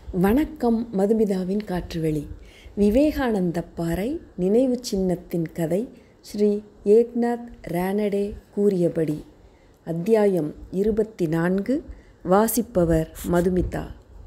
வணக்கம் மதுமிதாவின் காற்றுவெளி விவேகானந்த பாறை நினைவு சின்னத்தின் கதை ஸ்ரீ ஏக்நாத் ரானடே கூறியபடி அத்தியாயம் இருபத்தி நான்கு வாசிப்பவர் மதுமிதா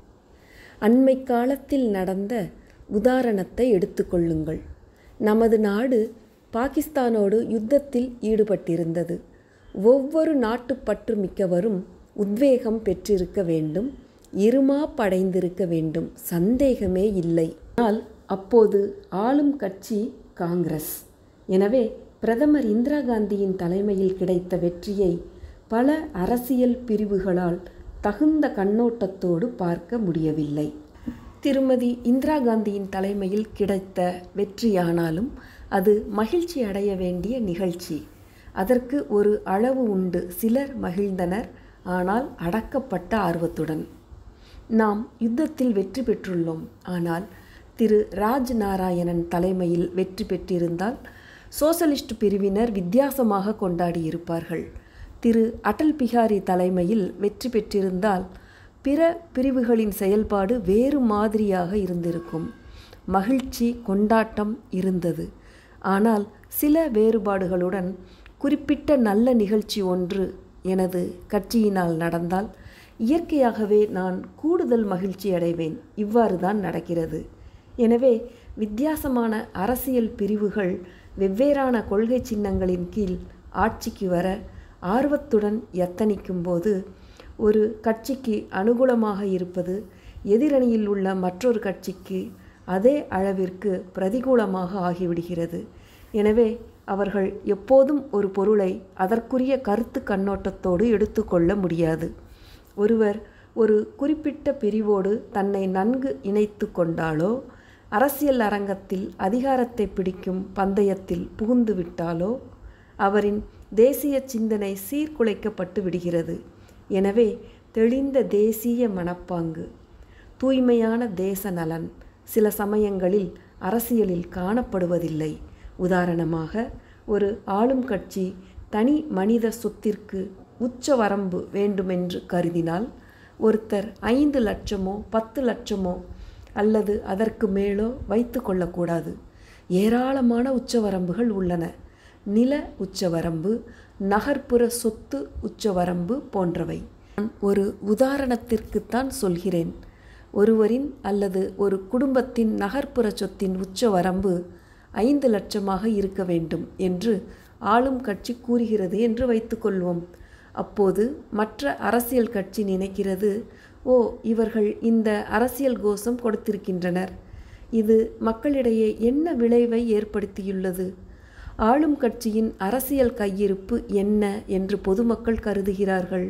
அண்மை காலத்தில் நடந்த உதாரணத்தை எடுத்துக்கொள்ளுங்கள் நமது நாடு பாகிஸ்தானோடு யுத்தத்தில் ஈடுபட்டிருந்தது ஒவ்வொரு நாட்டுப்பற்று மிக்கவரும் உத்வேகம் பெற்றிருக்க வேண்டும் இருமா படைந்திருக்க வேண்டும் சந்தேகமே இல்லை ஆனால் அப்போது ஆளும் கட்சி காங்கிரஸ் எனவே பிரதமர் இந்திரா காந்தியின் தலைமையில் கிடைத்த வெற்றியை பல அரசியல் பிரிவுகளால் தகுந்த கண்ணோட்டத்தோடு பார்க்க முடியவில்லை திருமதி இந்திரா காந்தியின் தலைமையில் கிடைத்த வெற்றியானாலும் அது மகிழ்ச்சி அடைய வேண்டிய நிகழ்ச்சி அதற்கு ஒரு அளவு உண்டு சிலர் மகிழ்ந்தனர் ஆனால் அடக்கப்பட்ட ஆர்வத்துடன் நாம் யுத்தத்தில் வெற்றி பெற்றுள்ளோம் ஆனால் திரு ராஜ் நாராயணன் தலைமையில் வெற்றி பெற்றிருந்தால் சோசலிஸ்ட் பிரிவினர் வித்தியாசமாக கொண்டாடியிருப்பார்கள் திரு அடல் பிகாரி தலைமையில் வெற்றி பெற்றிருந்தால் பிற பிரிவுகளின் செயல்பாடு வேறு மாதிரியாக இருந்திருக்கும் மகிழ்ச்சி கொண்டாட்டம் இருந்தது ஆனால் சில வேறுபாடுகளுடன் குறிப்பிட்ட நல்ல நிகழ்ச்சி ஒன்று எனது கட்சியினால் நடந்தால் இயற்கையாகவே நான் கூடுதல் மகிழ்ச்சி அடைவேன் இவ்வாறு தான் நடக்கிறது எனவே வித்தியாசமான அரசியல் பிரிவுகள் வெவ்வேறான கொள்கை சின்னங்களின் கீழ் ஆட்சிக்கு வர ஆர்வத்துடன் எத்தனிக்கும் போது ஒரு கட்சிக்கு அனுகூலமாக இருப்பது எதிரணியில் உள்ள மற்றொரு கட்சிக்கு அதே அளவிற்கு பிரதிகூலமாக ஆகிவிடுகிறது எனவே அவர்கள் எப்போதும் ஒரு பொருளை அதற்குரிய கருத்து கண்ணோட்டத்தோடு எடுத்துக்கொள்ள முடியாது ஒருவர் ஒரு குறிப்பிட்ட பிரிவோடு தன்னை நன்கு இணைத்து கொண்டாலோ அரசியல் அரங்கத்தில் அதிகாரத்தை பிடிக்கும் பந்தயத்தில் புகுந்து விட்டாலோ அவரின் தேசிய சிந்தனை சீர்குலைக்கப்பட்டு விடுகிறது எனவே தெளிந்த தேசிய மனப்பாங்கு தூய்மையான தேச நலன் சில சமயங்களில் அரசியலில் காணப்படுவதில்லை உதாரணமாக ஒரு ஆளும் கட்சி தனி மனித சொத்திற்கு உச்ச வரம்பு வேண்டுமென்று கருதினால் ஒருத்தர் ஐந்து லட்சமோ பத்து லட்சமோ அல்லது அதற்கு மேலோ வைத்து கொள்ளக்கூடாது ஏராளமான உச்சவரம்புகள் உள்ளன நில உச்சவரம்பு நகர்ப்புற சொத்து உச்சவரம்பு போன்றவை நான் ஒரு உதாரணத்திற்குத்தான் சொல்கிறேன் ஒருவரின் அல்லது ஒரு குடும்பத்தின் நகர்ப்புற சொத்தின் உச்சவரம்பு ஐந்து லட்சமாக இருக்க வேண்டும் என்று ஆளும் கட்சி கூறுகிறது என்று வைத்துக்கொள்வோம் அப்போது மற்ற அரசியல் கட்சி நினைக்கிறது ஓ இவர்கள் இந்த அரசியல் கோஷம் கொடுத்திருக்கின்றனர் இது மக்களிடையே என்ன விளைவை ஏற்படுத்தியுள்ளது ஆளும் கட்சியின் அரசியல் கையிருப்பு என்ன என்று பொதுமக்கள் கருதுகிறார்கள்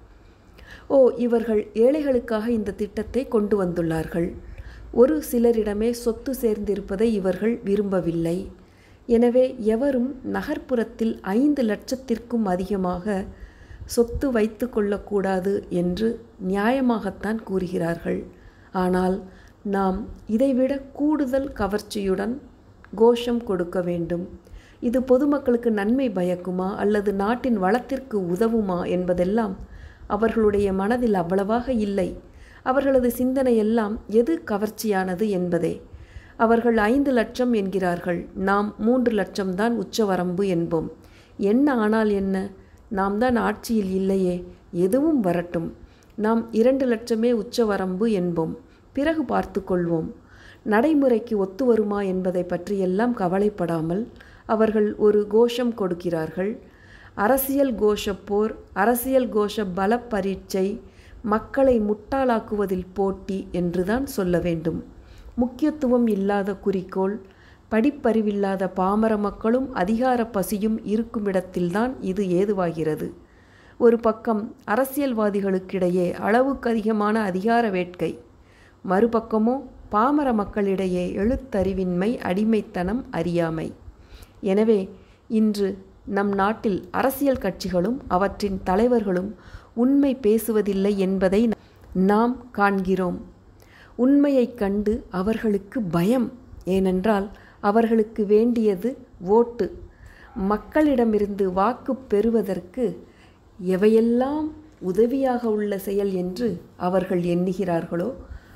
ஓ இவர்கள் ஏழைகளுக்காக இந்த திட்டத்தை கொண்டு வந்துள்ளார்கள் ஒரு சிலரிடமே சொத்து சேர்ந்திருப்பதை இவர்கள் விரும்பவில்லை எனவே எவரும் நகர்ப்புறத்தில் ஐந்து லட்சத்திற்கும் அதிகமாக சொத்து வைத்து கொள்ளக்கூடாது என்று நியாயமாகத்தான் கூறுகிறார்கள் ஆனால் நாம் இதைவிட கூடுதல் கவர்ச்சியுடன் கோஷம் கொடுக்க வேண்டும் இது பொதுமக்களுக்கு நன்மை பயக்குமா அல்லது நாட்டின் வளத்திற்கு உதவுமா என்பதெல்லாம் அவர்களுடைய மனதில் அவ்வளவாக இல்லை அவர்களது சிந்தனையெல்லாம் எது கவர்ச்சியானது என்பதே அவர்கள் ஐந்து லட்சம் என்கிறார்கள் நாம் மூன்று லட்சம்தான் உச்சவரம்பு என்போம் என்ன ஆனால் என்ன நாம் தான் ஆட்சியில் இல்லையே எதுவும் வரட்டும் நாம் இரண்டு லட்சமே உச்சவரம்பு என்போம் பிறகு பார்த்து கொள்வோம் நடைமுறைக்கு ஒத்து வருமா என்பதை பற்றியெல்லாம் கவலைப்படாமல் அவர்கள் ஒரு கோஷம் கொடுக்கிறார்கள் அரசியல் கோஷப்போர் அரசியல் கோஷ பல பரீட்சை மக்களை முட்டாளாக்குவதில் போட்டி என்றுதான் சொல்ல வேண்டும் முக்கியத்துவம் இல்லாத குறிக்கோள் படிப்பறிவில்லாத பாமர மக்களும் அதிகார பசியும் இருக்குமிடத்தில்தான் இது ஏதுவாகிறது ஒரு பக்கம் அரசியல்வாதிகளுக்கிடையே அளவுக்கு அதிகமான அதிகார வேட்கை மறுபக்கமோ பாமர மக்களிடையே எழுத்தறிவின்மை அடிமைத்தனம் அறியாமை எனவே இன்று நம் நாட்டில் அரசியல் கட்சிகளும் அவற்றின் தலைவர்களும் உண்மை பேசுவதில்லை என்பதை நாம் காண்கிறோம் உண்மையைக் கண்டு அவர்களுக்கு பயம் ஏனென்றால் அவர்களுக்கு வேண்டியது ஓட்டு மக்களிடமிருந்து வாக்கு பெறுவதற்கு எவையெல்லாம் உதவியாக உள்ள செயல் என்று அவர்கள் எண்ணுகிறார்களோ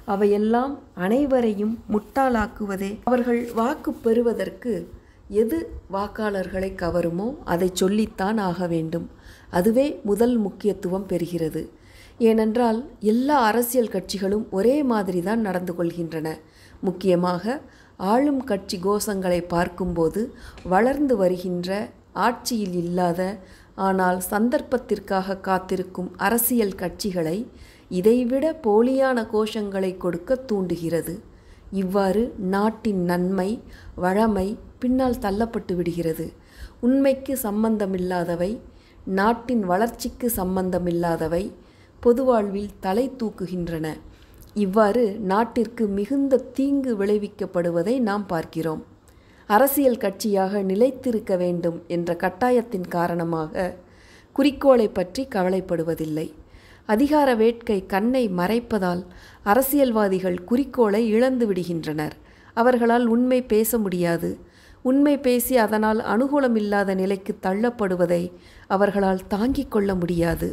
அவையெல்லாம் அனைவரையும் முட்டாளாக்குவதே அவர்கள் வாக்கு பெறுவதற்கு எது வாக்காளர்களை கவருமோ அதை சொல்லித்தான் ஆக வேண்டும் அதுவே முதல் முக்கியத்துவம் பெறுகிறது ஏனென்றால் எல்லா அரசியல் கட்சிகளும் ஒரே மாதிரி தான் நடந்து கொள்கின்றன முக்கியமாக ஆளும் கட்சி கோஷங்களை பார்க்கும்போது வளர்ந்து வருகின்ற ஆட்சியில் இல்லாத ஆனால் சந்தர்ப்பத்திற்காக காத்திருக்கும் அரசியல் கட்சிகளை இதைவிட போலியான கோஷங்களை கொடுக்க தூண்டுகிறது இவ்வாறு நாட்டின் நன்மை வளமை பின்னால் தள்ளப்பட்டு விடுகிறது உண்மைக்கு சம்பந்தமில்லாதவை நாட்டின் வளர்ச்சிக்கு சம்பந்தமில்லாதவை பொது வாழ்வில் தலை தூக்குகின்றன இவ்வாறு நாட்டிற்கு மிகுந்த தீங்கு விளைவிக்கப்படுவதை நாம் பார்க்கிறோம் அரசியல் கட்சியாக நிலைத்திருக்க வேண்டும் என்ற கட்டாயத்தின் காரணமாக குறிக்கோளை பற்றி கவலைப்படுவதில்லை அதிகார வேட்கை கண்ணை மறைப்பதால் அரசியல்வாதிகள் குறிக்கோளை இழந்து விடுகின்றனர் அவர்களால் உண்மை பேச முடியாது உண்மை பேசி அதனால் அனுகூலமில்லாத நிலைக்கு தள்ளப்படுவதை அவர்களால் தாங்கிக் கொள்ள முடியாது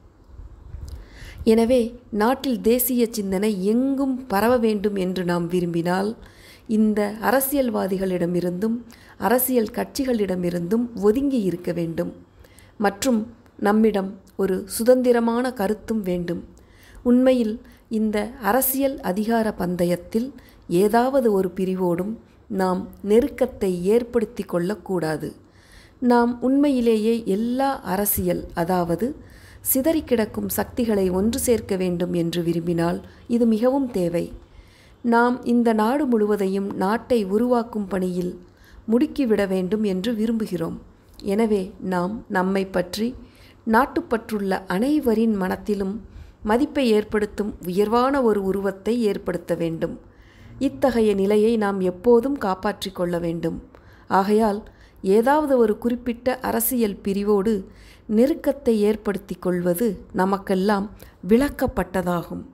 எனவே நாட்டில் தேசிய சிந்தனை எங்கும் பரவ வேண்டும் என்று நாம் விரும்பினால் இந்த அரசியல்வாதிகளிடமிருந்தும் அரசியல் கட்சிகளிடமிருந்தும் ஒதுங்கி இருக்க வேண்டும் மற்றும் நம்மிடம் ஒரு சுதந்திரமான கருத்தும் வேண்டும் உண்மையில் இந்த அரசியல் அதிகார பந்தயத்தில் ஏதாவது ஒரு பிரிவோடும் நாம் நெருக்கத்தை ஏற்படுத்தி கொள்ளக்கூடாது நாம் உண்மையிலேயே எல்லா அரசியல் அதாவது சிதறி கிடக்கும் சக்திகளை ஒன்று சேர்க்க வேண்டும் என்று விரும்பினால் இது மிகவும் தேவை நாம் இந்த நாடு முழுவதையும் நாட்டை உருவாக்கும் பணியில் முடுக்கிவிட வேண்டும் என்று விரும்புகிறோம் எனவே நாம் நம்மை பற்றி நாட்டுப்பற்றுள்ள அனைவரின் மனத்திலும் மதிப்பை ஏற்படுத்தும் உயர்வான ஒரு உருவத்தை ஏற்படுத்த வேண்டும் இத்தகைய நிலையை நாம் எப்போதும் காப்பாற்றிக் கொள்ள வேண்டும் ஆகையால் ஏதாவது ஒரு குறிப்பிட்ட அரசியல் பிரிவோடு நெருக்கத்தை ஏற்படுத்தி கொள்வது நமக்கெல்லாம் விளக்கப்பட்டதாகும்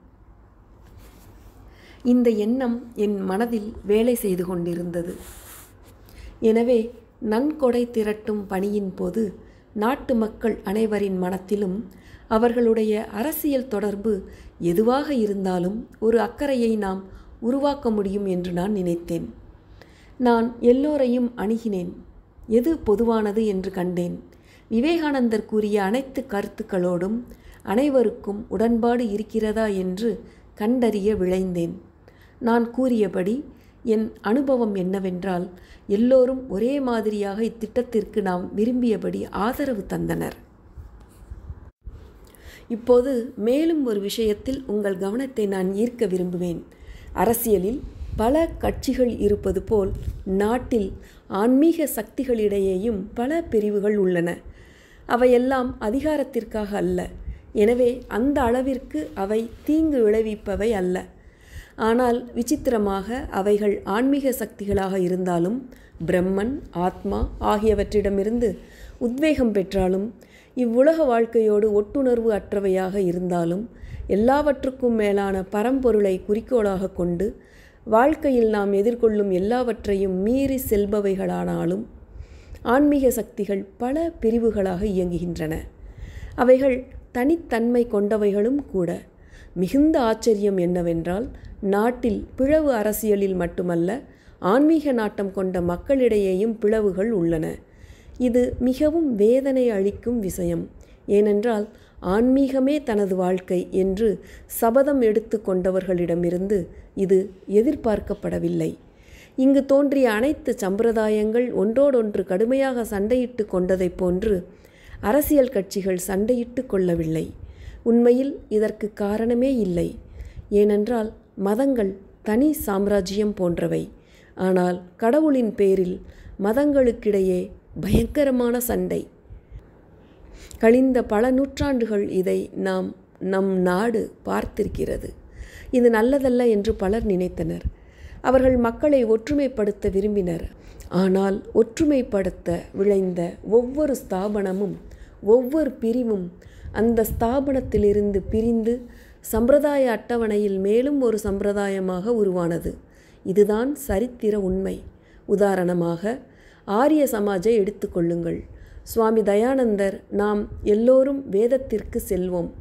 இந்த எண்ணம் என் மனதில் வேலை செய்து கொண்டிருந்தது எனவே நன்கொடை திரட்டும் பணியின் போது நாட்டு மக்கள் அனைவரின் மனத்திலும் அவர்களுடைய அரசியல் தொடர்பு எதுவாக இருந்தாலும் ஒரு அக்கறையை நாம் உருவாக்க முடியும் என்று நான் நினைத்தேன் நான் எல்லோரையும் அணுகினேன் எது பொதுவானது என்று கண்டேன் விவேகானந்தர் கூறிய அனைத்து கருத்துக்களோடும் அனைவருக்கும் உடன்பாடு இருக்கிறதா என்று கண்டறிய விழைந்தேன் நான் கூறியபடி என் அனுபவம் என்னவென்றால் எல்லோரும் ஒரே மாதிரியாக இத்திட்டத்திற்கு நாம் விரும்பியபடி ஆதரவு தந்தனர் இப்போது மேலும் ஒரு விஷயத்தில் உங்கள் கவனத்தை நான் ஈர்க்க விரும்புவேன் அரசியலில் பல கட்சிகள் இருப்பது போல் நாட்டில் ஆன்மீக சக்திகளிடையேயும் பல பிரிவுகள் உள்ளன அவையெல்லாம் அதிகாரத்திற்காக அல்ல எனவே அந்த அளவிற்கு அவை தீங்கு விளைவிப்பவை அல்ல ஆனால் விசித்திரமாக அவைகள் ஆன்மீக சக்திகளாக இருந்தாலும் பிரம்மன் ஆத்மா ஆகியவற்றிடமிருந்து உத்வேகம் பெற்றாலும் இவ்வுலக வாழ்க்கையோடு ஒட்டுணர்வு அற்றவையாக இருந்தாலும் எல்லாவற்றுக்கும் மேலான பரம்பொருளை குறிக்கோளாக கொண்டு வாழ்க்கையில் நாம் எதிர்கொள்ளும் எல்லாவற்றையும் மீறி செல்பவைகளானாலும் ஆன்மீக சக்திகள் பல பிரிவுகளாக இயங்குகின்றன அவைகள் தனித்தன்மை கொண்டவைகளும் கூட மிகுந்த ஆச்சரியம் என்னவென்றால் நாட்டில் பிளவு அரசியலில் மட்டுமல்ல ஆன்மீக நாட்டம் கொண்ட மக்களிடையேயும் பிளவுகள் உள்ளன இது மிகவும் வேதனை அளிக்கும் விஷயம் ஏனென்றால் ஆன்மீகமே தனது வாழ்க்கை என்று சபதம் எடுத்து கொண்டவர்களிடமிருந்து இது எதிர்பார்க்கப்படவில்லை இங்கு தோன்றிய அனைத்து சம்பிரதாயங்கள் ஒன்றோடொன்று கடுமையாக சண்டையிட்டு கொண்டதைப் போன்று அரசியல் கட்சிகள் சண்டையிட்டு கொள்ளவில்லை உண்மையில் இதற்கு காரணமே இல்லை ஏனென்றால் மதங்கள் தனி சாம்ராஜ்யம் போன்றவை ஆனால் கடவுளின் பேரில் மதங்களுக்கிடையே பயங்கரமான சண்டை கழிந்த பல நூற்றாண்டுகள் இதை நாம் நம் நாடு பார்த்திருக்கிறது இது நல்லதல்ல என்று பலர் நினைத்தனர் அவர்கள் மக்களை ஒற்றுமைப்படுத்த விரும்பினர் ஆனால் ஒற்றுமைப்படுத்த விளைந்த ஒவ்வொரு ஸ்தாபனமும் ஒவ்வொரு பிரிவும் அந்த ஸ்தாபனத்திலிருந்து பிரிந்து சம்பிரதாய அட்டவணையில் மேலும் ஒரு சம்பிரதாயமாக உருவானது இதுதான் சரித்திர உண்மை உதாரணமாக ஆரிய சமாஜை எடுத்துக்கொள்ளுங்கள் சுவாமி தயானந்தர் நாம் எல்லோரும் வேதத்திற்கு செல்வோம்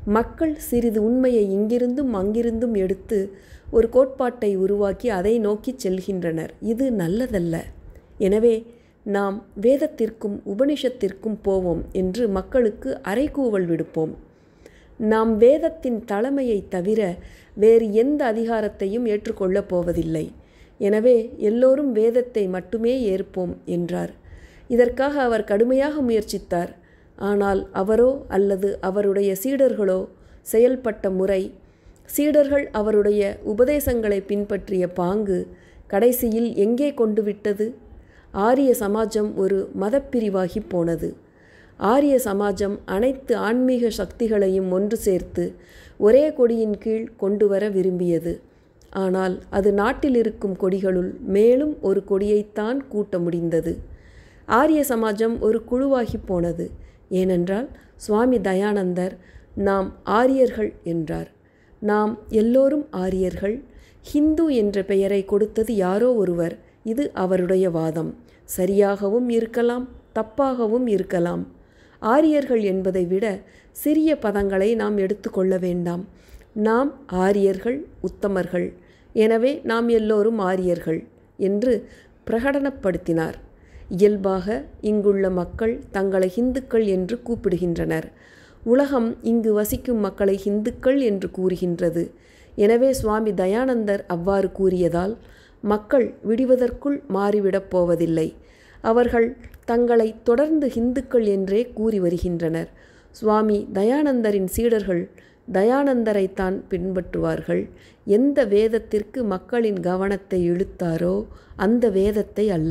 மக்கள் சிறிது உண்மையை இங்கிருந்தும் அங்கிருந்தும் எடுத்து ஒரு கோட்பாட்டை உருவாக்கி அதை நோக்கி செல்கின்றனர் இது நல்லதல்ல எனவே நாம் வேதத்திற்கும் உபனிஷத்திற்கும் போவோம் என்று மக்களுக்கு அறைகூவல் விடுப்போம் நாம் வேதத்தின் தலைமையை தவிர வேறு எந்த அதிகாரத்தையும் ஏற்றுக்கொள்ளப் போவதில்லை எனவே எல்லோரும் வேதத்தை மட்டுமே ஏற்போம் என்றார் இதற்காக அவர் கடுமையாக முயற்சித்தார் ஆனால் அவரோ அல்லது அவருடைய சீடர்களோ செயல்பட்ட முறை சீடர்கள் அவருடைய உபதேசங்களை பின்பற்றிய பாங்கு கடைசியில் எங்கே கொண்டு விட்டது ஆரிய சமாஜம் ஒரு மதப்பிரிவாகி போனது ஆரிய சமாஜம் அனைத்து ஆன்மீக சக்திகளையும் ஒன்று சேர்த்து ஒரே கொடியின் கீழ் கொண்டு வர விரும்பியது ஆனால் அது நாட்டில் இருக்கும் கொடிகளுள் மேலும் ஒரு கொடியைத்தான் கூட்ட முடிந்தது ஆரிய சமாஜம் ஒரு குழுவாகி போனது ஏனென்றால் சுவாமி தயானந்தர் நாம் ஆரியர்கள் என்றார் நாம் எல்லோரும் ஆரியர்கள் ஹிந்து என்ற பெயரை கொடுத்தது யாரோ ஒருவர் இது அவருடைய வாதம் சரியாகவும் இருக்கலாம் தப்பாகவும் இருக்கலாம் ஆரியர்கள் என்பதை விட சிறிய பதங்களை நாம் எடுத்துக்கொள்ள வேண்டாம் நாம் ஆரியர்கள் உத்தமர்கள் எனவே நாம் எல்லோரும் ஆரியர்கள் என்று பிரகடனப்படுத்தினார் இயல்பாக இங்குள்ள மக்கள் தங்களை இந்துக்கள் என்று கூப்பிடுகின்றனர் உலகம் இங்கு வசிக்கும் மக்களை இந்துக்கள் என்று கூறுகின்றது எனவே சுவாமி தயானந்தர் அவ்வாறு கூறியதால் மக்கள் விடுவதற்குள் மாறிவிடப் போவதில்லை அவர்கள் தங்களை தொடர்ந்து இந்துக்கள் என்றே கூறி வருகின்றனர் சுவாமி தயானந்தரின் சீடர்கள் தயானந்தரைத்தான் பின்பற்றுவார்கள் எந்த வேதத்திற்கு மக்களின் கவனத்தை இழுத்தாரோ அந்த வேதத்தை அல்ல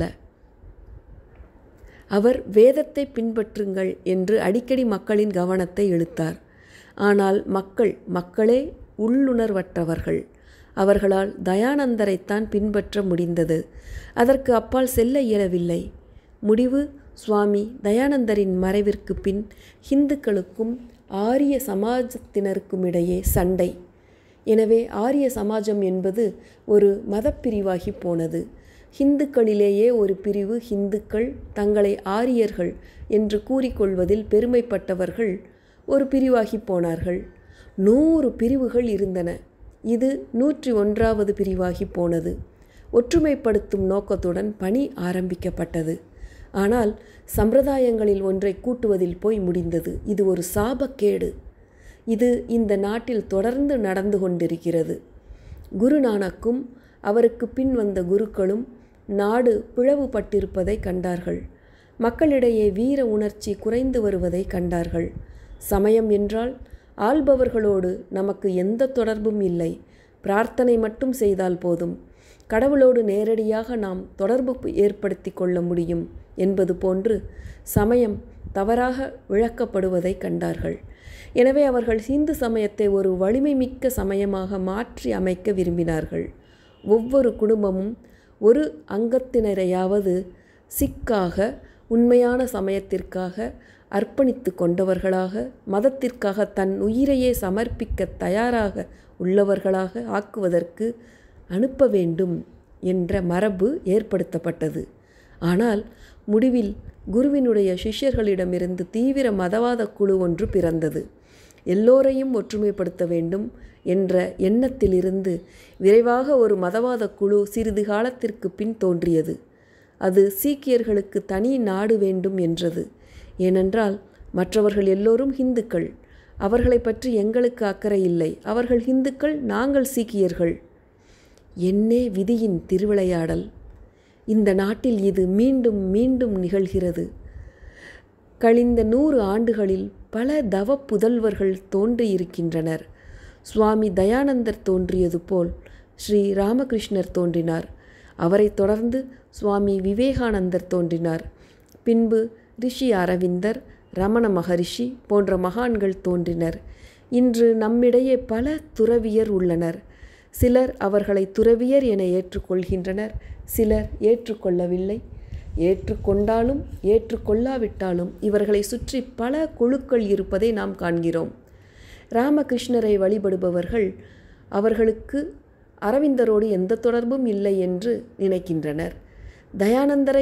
அவர் வேதத்தை பின்பற்றுங்கள் என்று அடிக்கடி மக்களின் கவனத்தை இழுத்தார் ஆனால் மக்கள் மக்களே உள்ளுணர்வற்றவர்கள் அவர்களால் தயானந்தரைத்தான் பின்பற்ற முடிந்தது அதற்கு அப்பால் செல்ல இயலவில்லை முடிவு சுவாமி தயானந்தரின் மறைவிற்கு பின் ஹிந்துக்களுக்கும் ஆரிய சமாஜத்தினருக்கும் இடையே சண்டை எனவே ஆரிய சமாஜம் என்பது ஒரு மதப்பிரிவாகி போனது ஹிந்துக்களிலேயே ஒரு பிரிவு ஹிந்துக்கள் தங்களை ஆரியர்கள் என்று கூறிக்கொள்வதில் பெருமைப்பட்டவர்கள் ஒரு பிரிவாகி போனார்கள் நூறு பிரிவுகள் இருந்தன இது நூற்றி ஒன்றாவது பிரிவாகி போனது ஒற்றுமைப்படுத்தும் நோக்கத்துடன் பணி ஆரம்பிக்கப்பட்டது ஆனால் சம்பிரதாயங்களில் ஒன்றை கூட்டுவதில் போய் முடிந்தது இது ஒரு சாபக்கேடு இது இந்த நாட்டில் தொடர்ந்து நடந்து கொண்டிருக்கிறது குருநானக்கும் அவருக்கு பின் வந்த குருக்களும் நாடு பிளவுபட்டிருப்பதை கண்டார்கள் மக்களிடையே வீர உணர்ச்சி குறைந்து வருவதை கண்டார்கள் சமயம் என்றால் ஆள்பவர்களோடு நமக்கு எந்த தொடர்பும் இல்லை பிரார்த்தனை மட்டும் செய்தால் போதும் கடவுளோடு நேரடியாக நாம் தொடர்பு ஏற்படுத்தி கொள்ள முடியும் என்பது போன்று சமயம் தவறாக விளக்கப்படுவதை கண்டார்கள் எனவே அவர்கள் இந்து சமயத்தை ஒரு வலிமை மிக்க சமயமாக மாற்றி அமைக்க விரும்பினார்கள் ஒவ்வொரு குடும்பமும் ஒரு அங்கத்தினரையாவது சிக்காக உண்மையான சமயத்திற்காக அர்ப்பணித்து கொண்டவர்களாக மதத்திற்காக தன் உயிரையே சமர்ப்பிக்க தயாராக உள்ளவர்களாக ஆக்குவதற்கு அனுப்ப வேண்டும் என்ற மரபு ஏற்படுத்தப்பட்டது ஆனால் முடிவில் குருவினுடைய சிஷ்யர்களிடமிருந்து தீவிர மதவாத குழு ஒன்று பிறந்தது எல்லோரையும் ஒற்றுமைப்படுத்த வேண்டும் என்ற எண்ணத்திலிருந்து விரைவாக ஒரு மதவாத குழு சிறிது காலத்திற்கு பின் தோன்றியது அது சீக்கியர்களுக்கு தனி நாடு வேண்டும் என்றது ஏனென்றால் மற்றவர்கள் எல்லோரும் இந்துக்கள் அவர்களை பற்றி எங்களுக்கு அக்கறை இல்லை அவர்கள் இந்துக்கள் நாங்கள் சீக்கியர்கள் என்னே விதியின் திருவிளையாடல் இந்த நாட்டில் இது மீண்டும் மீண்டும் நிகழ்கிறது கழிந்த நூறு ஆண்டுகளில் பல தவ புதல்வர்கள் தோன்றியிருக்கின்றனர் சுவாமி தயானந்தர் தோன்றியது போல் ஸ்ரீ ராமகிருஷ்ணர் தோன்றினார் அவரைத் தொடர்ந்து சுவாமி விவேகானந்தர் தோன்றினார் பின்பு ரிஷி அரவிந்தர் ரமண மகரிஷி போன்ற மகான்கள் தோன்றினர் இன்று நம்மிடையே பல துறவியர் உள்ளனர் சிலர் அவர்களை துறவியர் என ஏற்றுக்கொள்கின்றனர் சிலர் ஏற்றுக்கொள்ளவில்லை ஏற்றுக்கொண்டாலும் ஏற்றுக்கொள்ளாவிட்டாலும் இவர்களை சுற்றி பல குழுக்கள் இருப்பதை நாம் காண்கிறோம் ராமகிருஷ்ணரை வழிபடுபவர்கள் அவர்களுக்கு அரவிந்தரோடு எந்த தொடர்பும் இல்லை என்று நினைக்கின்றனர் தயானந்தரை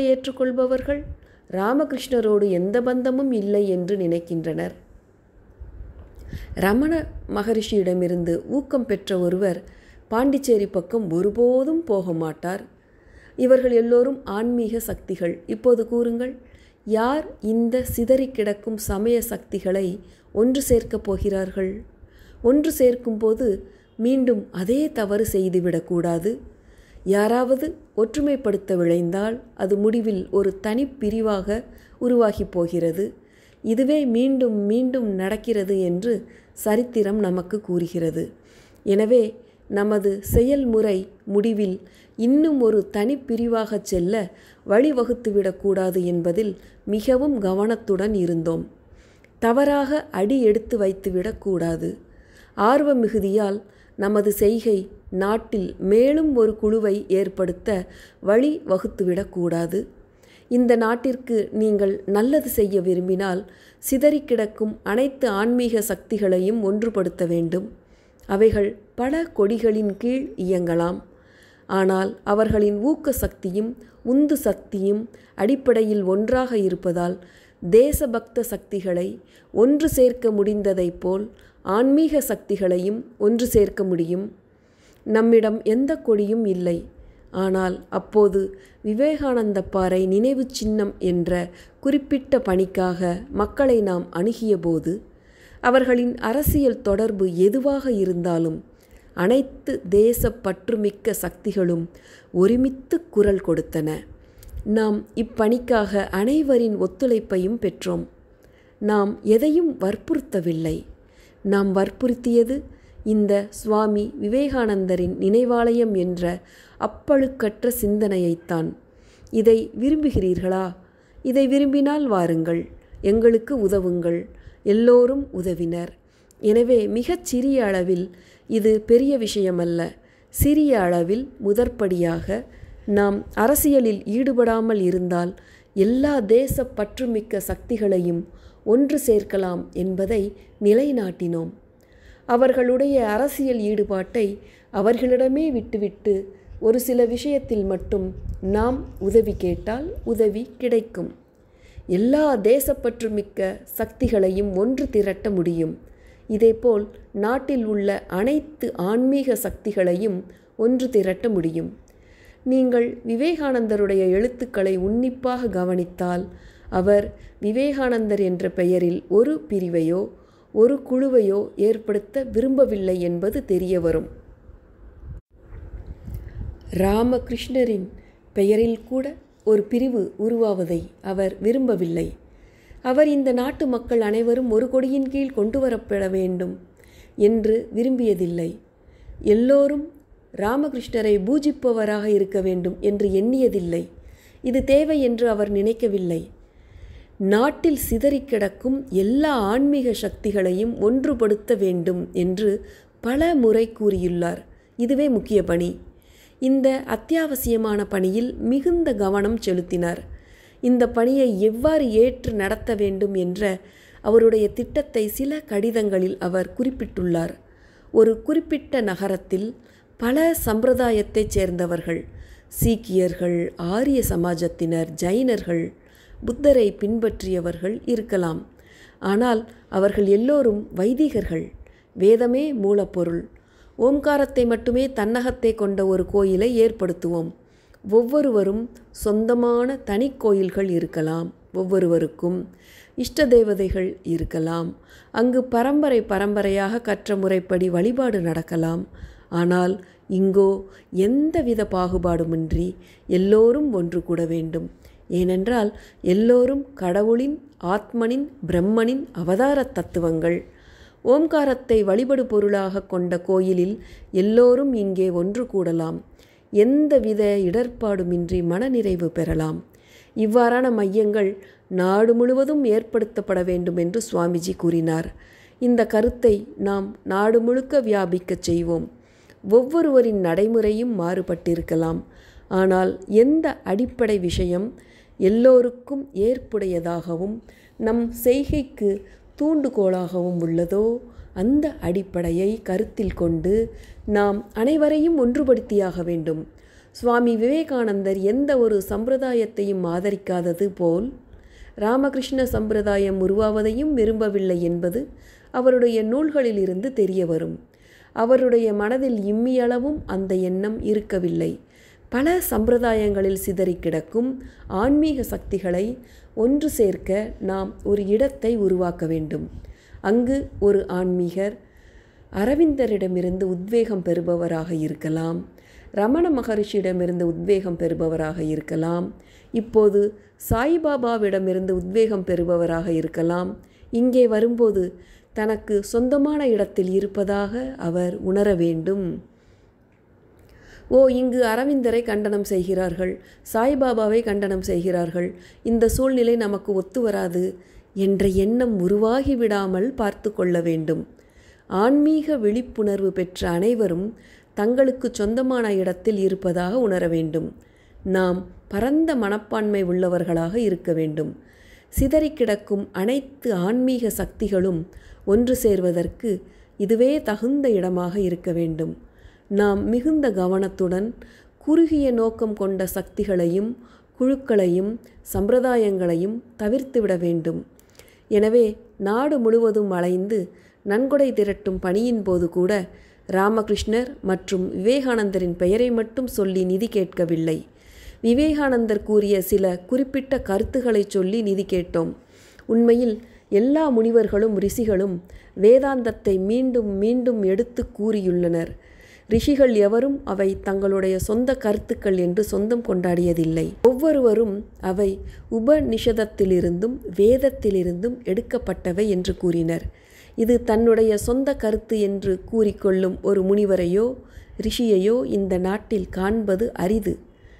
ஏற்றுக்கொள்பவர்கள் ராமகிருஷ்ணரோடு எந்த பந்தமும் இல்லை என்று நினைக்கின்றனர் ரமண மகரிஷியிடமிருந்து ஊக்கம் பெற்ற ஒருவர் பாண்டிச்சேரி பக்கம் ஒருபோதும் போக மாட்டார் இவர்கள் எல்லோரும் ஆன்மீக சக்திகள் இப்போது கூறுங்கள் யார் இந்த சிதறி கிடக்கும் சமய சக்திகளை ஒன்று சேர்க்கப் போகிறார்கள் ஒன்று சேர்க்கும்போது மீண்டும் அதே தவறு செய்துவிடக்கூடாது யாராவது ஒற்றுமைப்படுத்த விழைந்தால் அது முடிவில் ஒரு தனி பிரிவாக உருவாகி போகிறது இதுவே மீண்டும் மீண்டும் நடக்கிறது என்று சரித்திரம் நமக்கு கூறுகிறது எனவே நமது செயல்முறை முடிவில் இன்னும் ஒரு தனி பிரிவாக செல்ல வழிவகுத்துவிடக்கூடாது என்பதில் மிகவும் கவனத்துடன் இருந்தோம் தவறாக அடி எடுத்து வைத்துவிடக்கூடாது ஆர்வ மிகுதியால் நமது செய்கை நாட்டில் மேலும் ஒரு குழுவை ஏற்படுத்த வழி வகுத்துவிடக்கூடாது இந்த நாட்டிற்கு நீங்கள் நல்லது செய்ய விரும்பினால் சிதறி கிடக்கும் அனைத்து ஆன்மீக சக்திகளையும் ஒன்றுபடுத்த வேண்டும் அவைகள் பல கொடிகளின் கீழ் இயங்கலாம் ஆனால் அவர்களின் ஊக்க சக்தியும் உந்து சக்தியும் அடிப்படையில் ஒன்றாக இருப்பதால் தேசபக்த சக்திகளை ஒன்று சேர்க்க முடிந்ததைப் போல் ஆன்மீக சக்திகளையும் ஒன்று சேர்க்க முடியும் நம்மிடம் எந்த கொடியும் இல்லை ஆனால் அப்போது விவேகானந்த பாறை நினைவு சின்னம் என்ற குறிப்பிட்ட பணிக்காக மக்களை நாம் அணுகியபோது அவர்களின் அரசியல் தொடர்பு எதுவாக இருந்தாலும் அனைத்து தேச பற்றுமிக்க சக்திகளும் ஒருமித்து குரல் கொடுத்தன நாம் இப்பணிக்காக அனைவரின் ஒத்துழைப்பையும் பெற்றோம் நாம் எதையும் வற்புறுத்தவில்லை நாம் வற்புறுத்தியது இந்த சுவாமி விவேகானந்தரின் நினைவாலயம் என்ற அப்பழுக்கற்ற சிந்தனையைத்தான் இதை விரும்புகிறீர்களா இதை விரும்பினால் வாருங்கள் எங்களுக்கு உதவுங்கள் எல்லோரும் உதவினர் எனவே மிகச் சிறிய அளவில் இது பெரிய விஷயமல்ல சிறிய அளவில் முதற்படியாக நாம் அரசியலில் ஈடுபடாமல் இருந்தால் எல்லா தேச பற்றுமிக்க சக்திகளையும் ஒன்று சேர்க்கலாம் என்பதை நிலைநாட்டினோம் அவர்களுடைய அரசியல் ஈடுபாட்டை அவர்களிடமே விட்டுவிட்டு ஒரு சில விஷயத்தில் மட்டும் நாம் உதவி கேட்டால் உதவி கிடைக்கும் எல்லா தேசப்பற்றுமிக்க சக்திகளையும் ஒன்று திரட்ட முடியும் இதேபோல் நாட்டில் உள்ள அனைத்து ஆன்மீக சக்திகளையும் ஒன்று திரட்ட முடியும் நீங்கள் விவேகானந்தருடைய எழுத்துக்களை உன்னிப்பாக கவனித்தால் அவர் விவேகானந்தர் என்ற பெயரில் ஒரு பிரிவையோ ஒரு குழுவையோ ஏற்படுத்த விரும்பவில்லை என்பது தெரிய வரும் ராமகிருஷ்ணரின் பெயரில் கூட ஒரு பிரிவு உருவாவதை அவர் விரும்பவில்லை அவர் இந்த நாட்டு மக்கள் அனைவரும் ஒரு கொடியின் கீழ் கொண்டு வரப்பட வேண்டும் என்று விரும்பியதில்லை எல்லோரும் ராமகிருஷ்ணரை பூஜிப்பவராக இருக்க வேண்டும் என்று எண்ணியதில்லை இது தேவை என்று அவர் நினைக்கவில்லை நாட்டில் சிதறி கிடக்கும் எல்லா ஆன்மீக சக்திகளையும் ஒன்றுபடுத்த வேண்டும் என்று பல முறை கூறியுள்ளார் இதுவே முக்கிய பணி இந்த அத்தியாவசியமான பணியில் மிகுந்த கவனம் செலுத்தினார் இந்த பணியை எவ்வாறு ஏற்று நடத்த வேண்டும் என்ற அவருடைய திட்டத்தை சில கடிதங்களில் அவர் குறிப்பிட்டுள்ளார் ஒரு குறிப்பிட்ட நகரத்தில் பல சம்பிரதாயத்தைச் சேர்ந்தவர்கள் சீக்கியர்கள் ஆரிய சமாஜத்தினர் ஜைனர்கள் புத்தரை பின்பற்றியவர்கள் இருக்கலாம் ஆனால் அவர்கள் எல்லோரும் வைதிகர்கள் வேதமே மூலப்பொருள் ஓம்காரத்தை மட்டுமே தன்னகத்தை கொண்ட ஒரு கோயிலை ஏற்படுத்துவோம் ஒவ்வொருவரும் சொந்தமான தனி கோயில்கள் இருக்கலாம் ஒவ்வொருவருக்கும் இஷ்ட தேவதைகள் இருக்கலாம் அங்கு பரம்பரை பரம்பரையாக கற்ற முறைப்படி வழிபாடு நடக்கலாம் ஆனால் இங்கோ எந்தவித பாகுபாடுமின்றி எல்லோரும் ஒன்று கூட வேண்டும் ஏனென்றால் எல்லோரும் கடவுளின் ஆத்மனின் பிரம்மனின் அவதார தத்துவங்கள் ஓம்காரத்தை வழிபடு பொருளாக கொண்ட கோயிலில் எல்லோரும் இங்கே ஒன்று கூடலாம் எந்தவித இடர்பாடுமின்றி மனநிறைவு பெறலாம் இவ்வாறான மையங்கள் நாடு முழுவதும் ஏற்படுத்தப்பட வேண்டும் என்று சுவாமிஜி கூறினார் இந்த கருத்தை நாம் நாடு முழுக்க வியாபிக்கச் செய்வோம் ஒவ்வொருவரின் நடைமுறையும் மாறுபட்டிருக்கலாம் ஆனால் எந்த அடிப்படை விஷயம் எல்லோருக்கும் ஏற்புடையதாகவும் நம் செய்கைக்கு தூண்டுகோலாகவும் உள்ளதோ அந்த அடிப்படையை கருத்தில் கொண்டு நாம் அனைவரையும் ஒன்றுபடுத்தியாக வேண்டும் சுவாமி விவேகானந்தர் எந்த ஒரு சம்பிரதாயத்தையும் ஆதரிக்காதது போல் ராமகிருஷ்ண சம்பிரதாயம் உருவாவதையும் விரும்பவில்லை என்பது அவருடைய நூல்களிலிருந்து தெரிய வரும் அவருடைய மனதில் இம்மியளவும் அந்த எண்ணம் இருக்கவில்லை பல சம்பிரதாயங்களில் சிதறி கிடக்கும் ஆன்மீக சக்திகளை ஒன்று சேர்க்க நாம் ஒரு இடத்தை உருவாக்க வேண்டும் அங்கு ஒரு ஆன்மீகர் அரவிந்தரிடமிருந்து உத்வேகம் பெறுபவராக இருக்கலாம் ரமண மகரிஷியிடமிருந்து உத்வேகம் பெறுபவராக இருக்கலாம் இப்போது சாய்பாபாவிடமிருந்து உத்வேகம் பெறுபவராக இருக்கலாம் இங்கே வரும்போது தனக்கு சொந்தமான இடத்தில் இருப்பதாக அவர் உணர வேண்டும் ஓ இங்கு அரவிந்தரை கண்டனம் செய்கிறார்கள் சாய்பாபாவை கண்டனம் செய்கிறார்கள் இந்த சூழ்நிலை நமக்கு ஒத்து வராது என்ற எண்ணம் உருவாகி விடாமல் பார்த்து கொள்ள வேண்டும் ஆன்மீக விழிப்புணர்வு பெற்ற அனைவரும் தங்களுக்கு சொந்தமான இடத்தில் இருப்பதாக உணர வேண்டும் நாம் பரந்த மனப்பான்மை உள்ளவர்களாக இருக்க வேண்டும் சிதறி கிடக்கும் அனைத்து ஆன்மீக சக்திகளும் ஒன்று சேர்வதற்கு இதுவே தகுந்த இடமாக இருக்க வேண்டும் நாம் மிகுந்த கவனத்துடன் குறுகிய நோக்கம் கொண்ட சக்திகளையும் குழுக்களையும் சம்பிரதாயங்களையும் தவிர்த்துவிட வேண்டும் எனவே நாடு முழுவதும் அலைந்து நன்கொடை திரட்டும் பணியின் போது கூட ராமகிருஷ்ணர் மற்றும் விவேகானந்தரின் பெயரை மட்டும் சொல்லி நிதி கேட்கவில்லை விவேகானந்தர் கூறிய சில குறிப்பிட்ட கருத்துக்களை சொல்லி நிதி கேட்டோம் உண்மையில் எல்லா முனிவர்களும் ரிஷிகளும் வேதாந்தத்தை மீண்டும் மீண்டும் எடுத்து கூறியுள்ளனர் ரிஷிகள் எவரும் அவை தங்களுடைய சொந்த கருத்துக்கள் என்று சொந்தம் கொண்டாடியதில்லை ஒவ்வொருவரும் அவை உபநிஷதத்திலிருந்தும் வேதத்திலிருந்தும் எடுக்கப்பட்டவை என்று கூறினர் இது தன்னுடைய சொந்த கருத்து என்று கூறிக்கொள்ளும் ஒரு முனிவரையோ ரிஷியையோ இந்த நாட்டில் காண்பது அரிது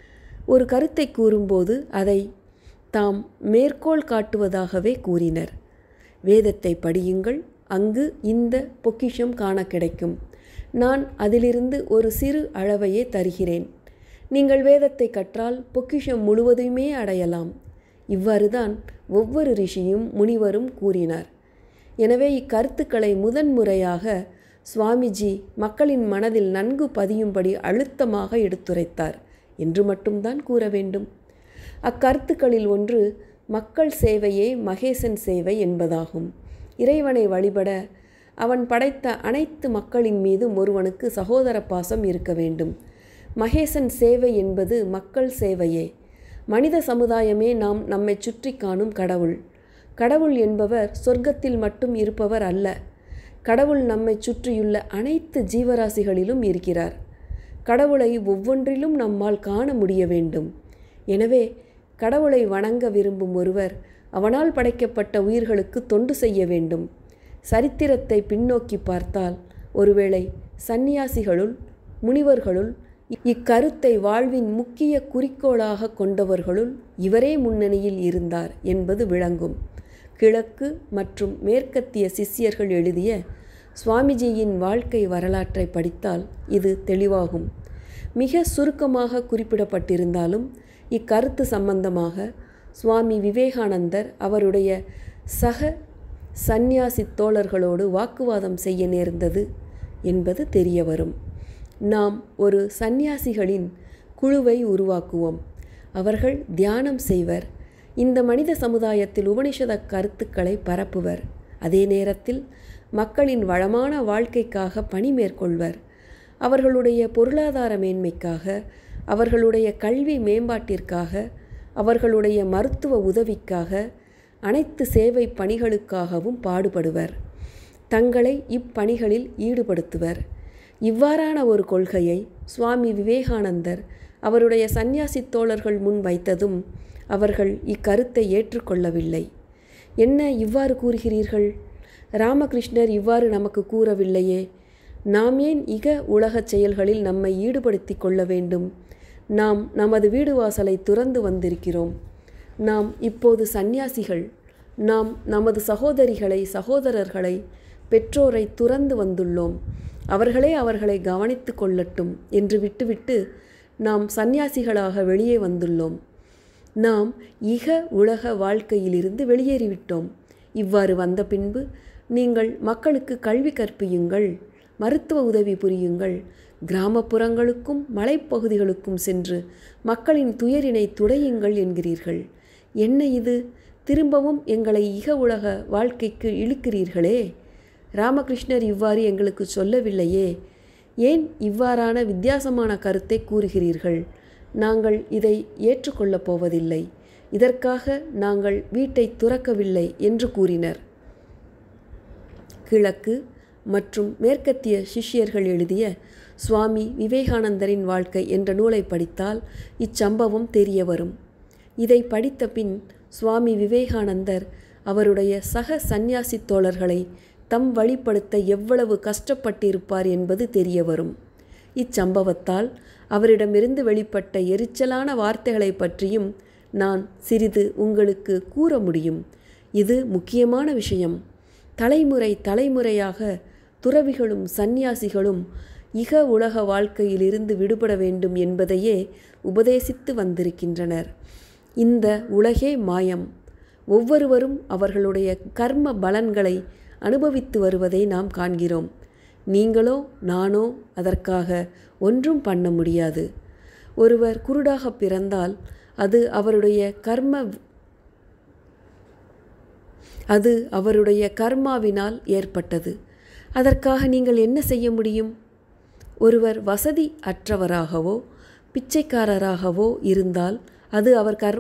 ஒரு கருத்தை கூறும்போது அதை தாம் மேற்கோள் காட்டுவதாகவே கூறினர் வேதத்தை படியுங்கள் அங்கு இந்த பொக்கிஷம் காண கிடைக்கும் நான் அதிலிருந்து ஒரு சிறு அளவையே தருகிறேன் நீங்கள் வேதத்தை கற்றால் பொக்கிஷம் முழுவதுமே அடையலாம் இவ்வாறுதான் ஒவ்வொரு ரிஷியும் முனிவரும் கூறினார் எனவே இக்கருத்துக்களை முதன்முறையாக சுவாமிஜி மக்களின் மனதில் நன்கு பதியும்படி அழுத்தமாக எடுத்துரைத்தார் என்று மட்டும்தான் கூற வேண்டும் அக்கருத்துக்களில் ஒன்று மக்கள் சேவையே மகேசன் சேவை என்பதாகும் இறைவனை வழிபட அவன் படைத்த அனைத்து மக்களின் மீதும் ஒருவனுக்கு சகோதர பாசம் இருக்க வேண்டும் மகேசன் சேவை என்பது மக்கள் சேவையே மனித சமுதாயமே நாம் நம்மை சுற்றி காணும் கடவுள் கடவுள் என்பவர் சொர்க்கத்தில் மட்டும் இருப்பவர் அல்ல கடவுள் நம்மை சுற்றியுள்ள அனைத்து ஜீவராசிகளிலும் இருக்கிறார் கடவுளை ஒவ்வொன்றிலும் நம்மால் காண முடிய வேண்டும் எனவே கடவுளை வணங்க விரும்பும் ஒருவர் அவனால் படைக்கப்பட்ட உயிர்களுக்கு தொண்டு செய்ய வேண்டும் சரித்திரத்தை பின்னோக்கி பார்த்தால் ஒருவேளை சந்நியாசிகளுள் முனிவர்களுள் இக்கருத்தை வாழ்வின் முக்கிய குறிக்கோளாக கொண்டவர்களுள் இவரே முன்னணியில் இருந்தார் என்பது விளங்கும் கிழக்கு மற்றும் மேற்கத்திய சிஷ்யர்கள் எழுதிய சுவாமிஜியின் வாழ்க்கை வரலாற்றை படித்தால் இது தெளிவாகும் மிக சுருக்கமாக குறிப்பிடப்பட்டிருந்தாலும் இக்கருத்து சம்பந்தமாக சுவாமி விவேகானந்தர் அவருடைய சக சந்நியாசி தோழர்களோடு வாக்குவாதம் செய்ய நேர்ந்தது என்பது தெரிய வரும் நாம் ஒரு சந்நியாசிகளின் குழுவை உருவாக்குவோம் அவர்கள் தியானம் செய்வர் இந்த மனித சமுதாயத்தில் உபனிஷத கருத்துக்களை பரப்புவர் அதே நேரத்தில் மக்களின் வளமான வாழ்க்கைக்காக பணி மேற்கொள்வர் அவர்களுடைய பொருளாதார மேன்மைக்காக அவர்களுடைய கல்வி மேம்பாட்டிற்காக அவர்களுடைய மருத்துவ உதவிக்காக அனைத்து சேவை பணிகளுக்காகவும் பாடுபடுவர் தங்களை இப்பணிகளில் ஈடுபடுத்துவர் இவ்வாறான ஒரு கொள்கையை சுவாமி விவேகானந்தர் அவருடைய சந்நியாசி தோழர்கள் முன் வைத்ததும் அவர்கள் இக்கருத்தை ஏற்றுக்கொள்ளவில்லை என்ன இவ்வாறு கூறுகிறீர்கள் ராமகிருஷ்ணர் இவ்வாறு நமக்கு கூறவில்லையே நாம் ஏன் இக உலகச் செயல்களில் நம்மை ஈடுபடுத்தி கொள்ள வேண்டும் நாம் நமது வீடு வாசலை துறந்து வந்திருக்கிறோம் நாம் இப்போது சந்நியாசிகள் நாம் நமது சகோதரிகளை சகோதரர்களை பெற்றோரை துறந்து வந்துள்ளோம் அவர்களே அவர்களை கவனித்து கொள்ளட்டும் என்று விட்டுவிட்டு நாம் சந்நியாசிகளாக வெளியே வந்துள்ளோம் நாம் இக உலக வாழ்க்கையிலிருந்து வெளியேறிவிட்டோம் இவ்வாறு வந்த பின்பு நீங்கள் மக்களுக்கு கல்வி கற்பியுங்கள் மருத்துவ உதவி புரியுங்கள் கிராமப்புறங்களுக்கும் மலைப்பகுதிகளுக்கும் சென்று மக்களின் துயரினை துடையுங்கள் என்கிறீர்கள் என்ன இது திரும்பவும் எங்களை இக உலக வாழ்க்கைக்கு இழுக்கிறீர்களே ராமகிருஷ்ணர் இவ்வாறு எங்களுக்கு சொல்லவில்லையே ஏன் இவ்வாறான வித்தியாசமான கருத்தை கூறுகிறீர்கள் நாங்கள் இதை ஏற்றுக்கொள்ளப் போவதில்லை இதற்காக நாங்கள் வீட்டை துறக்கவில்லை என்று கூறினர் கிழக்கு மற்றும் மேற்கத்திய சிஷ்யர்கள் எழுதிய சுவாமி விவேகானந்தரின் வாழ்க்கை என்ற நூலை படித்தால் இச்சம்பவம் தெரிய வரும் இதை படித்த பின் சுவாமி விவேகானந்தர் அவருடைய சக சந்நியாசி தோழர்களை தம் வழிப்படுத்த எவ்வளவு கஷ்டப்பட்டிருப்பார் என்பது தெரிய வரும் இச்சம்பவத்தால் அவரிடமிருந்து வெளிப்பட்ட எரிச்சலான வார்த்தைகளை பற்றியும் நான் சிறிது உங்களுக்கு கூற முடியும் இது முக்கியமான விஷயம் தலைமுறை தலைமுறையாக துறவிகளும் சந்நியாசிகளும் இக உலக வாழ்க்கையிலிருந்து விடுபட வேண்டும் என்பதையே உபதேசித்து வந்திருக்கின்றனர் இந்த உலகே மாயம் ஒவ்வொருவரும் அவர்களுடைய கர்ம பலன்களை அனுபவித்து வருவதை நாம் காண்கிறோம் நீங்களோ நானோ அதற்காக ஒன்றும் பண்ண முடியாது ஒருவர் குருடாக பிறந்தால் அது அவருடைய கர்ம அது அவருடைய கர்மாவினால் ஏற்பட்டது அதற்காக நீங்கள் என்ன செய்ய முடியும் ஒருவர் வசதி அற்றவராகவோ பிச்சைக்காரராகவோ இருந்தால் அது அவர் கர்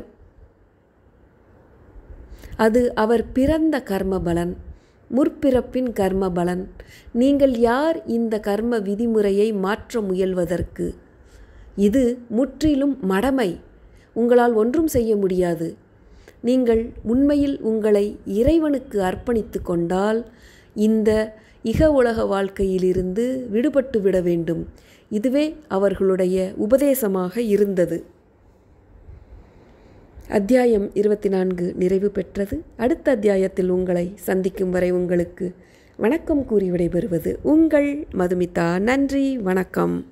அது அவர் பிறந்த கர்ம பலன் முற்பிறப்பின் கர்ம பலன் நீங்கள் யார் இந்த கர்ம விதிமுறையை மாற்ற முயல்வதற்கு இது முற்றிலும் மடமை உங்களால் ஒன்றும் செய்ய முடியாது நீங்கள் உண்மையில் உங்களை இறைவனுக்கு அர்ப்பணித்து கொண்டால் இந்த இக உலக வாழ்க்கையிலிருந்து விடுபட்டு விட வேண்டும் இதுவே அவர்களுடைய உபதேசமாக இருந்தது அத்தியாயம் இருபத்தி நான்கு நிறைவு பெற்றது அடுத்த அத்தியாயத்தில் உங்களை சந்திக்கும் வரை உங்களுக்கு வணக்கம் கூறி விடைபெறுவது உங்கள் மதுமிதா நன்றி வணக்கம்